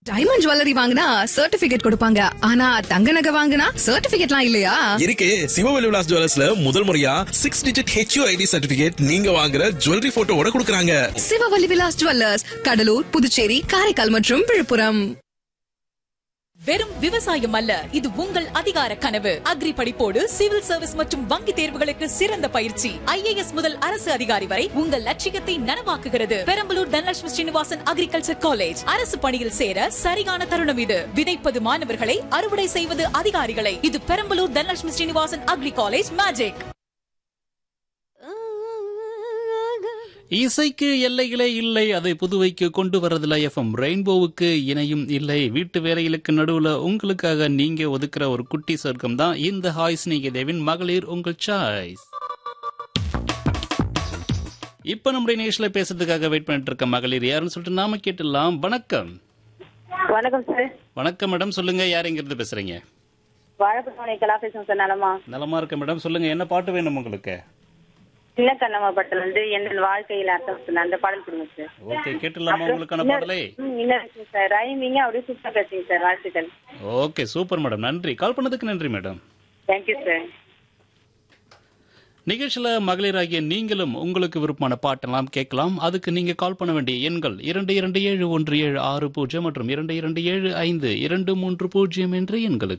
diamond jewellery வாங்கினா certificate கொடுப்பாங்க ஆனா தங்க நகை வாங்கினா சர்டிபிகேட்லாம் இல்லையா இருக்கு சிவவெளி விலாஸ் ஜுவல்லர்ஸ்ல முதல் முறையா six digit HU ID certificate நீங்க வாங்குற ஜுவல்லரி போட்டோவோட கொடுக்கறாங்க சிவவல்லி விலாஸ் ஜுவல்லர்ஸ் கடலூர் புதுச்சேரி காரைக்கால் மற்றும் விழுப்புரம் வெறும் விவசாயம் அல்ல இது உங்கள் அதிகார கனவு அக்ரி படிப்போடு சிவில் சர்வீஸ் மற்றும் வங்கி தேர்வுகளுக்கு சிறந்த பயிற்சி ஐஏஎஸ் முதல் அரசு அதிகாரி வரை உங்கள் லட்சியத்தை நனவாக்குகிறது பெரம்பலூர் தனலட்சுமி ஸ்ரீனிவாசன் அக்ரிகல்ச்சர் காலேஜ் அரசு பணியில் சேர சரியான தருணம் இது விதைப்பது மாணவர்களை அறுவடை செய்வது அதிகாரிகளை இது Perambalur Dhanalakshmi Srinivasan agri college magic இசைக்கு எல்லைகளே இல்லை அதை புதுவைக்கு கொண்டு வரதுல எஃப்எம் ரெயின்போவுக்கு இணையும் இல்லை வீட்டு வேலைகளுக்கு நடுவுல உங்களுக்காக நீங்க ஒதுக்குற ஒரு குட்டி சொர்க்கம் தான் இந்த ஹாய் ஸ்நேகிதேவின் மகளிர் உங்கள் சாய்ஸ் இப்ப நம்முடைய நேஷில் பேசுறதுக்காக வெயிட் பண்ணிட்டு இருக்க மகளிர் யாருன்னு சொல்லிட்டு நாம கேட்டுடலாம் வணக்கம் வணக்கம் சார் வணக்கம் மேடம் சொல்லுங்க யார் இருந்து பேசுறீங்க வாழைப்பழம் கலா பேசுறேன் சார் நலமா நலமா இருக்க மேடம் சொல்லுங்க என்ன பாட்டு வேணும் உங்களுக்கு சின்ன கண்ணம்மா படத்துல இருந்து என் வாழ்க்கையில அர்த்தம் சொன்ன அந்த பாடல் கொடுங்க சார் ஓகே கேட்டுடலாமா உங்களுக்கான இன்னொரு- பாடலே ம், இன்னொரு விஷயம் சார் ரைமிங்க அப்படியே சூப்பரா பேசுங்க சார் வாழ்த்துக்கள் ஓகே சூப்பர் மேடம் நன்றி கால் பண்ணதுக்கு நன்றி மேடம் தேங்க்யூ சார் நிகழ்ச்சியில மகளிராகிய நீங்களும் உங்களுக்கு விருப்பமான பாட்டெல்லாம் கேட்கலாம் அதுக்கு நீங்க கால் பண்ண வேண்டிய எண்கள் இரண்டு இரண்டு ஏழு ஒன்று ஏழு ஆறு பூஜ்ஜியம் மற்றும் இரண்டு இரண்டு ஏழு ஐந்து இரண்டு மூன்று பூஜ்ஜியம் என்ற எண்களுக்கு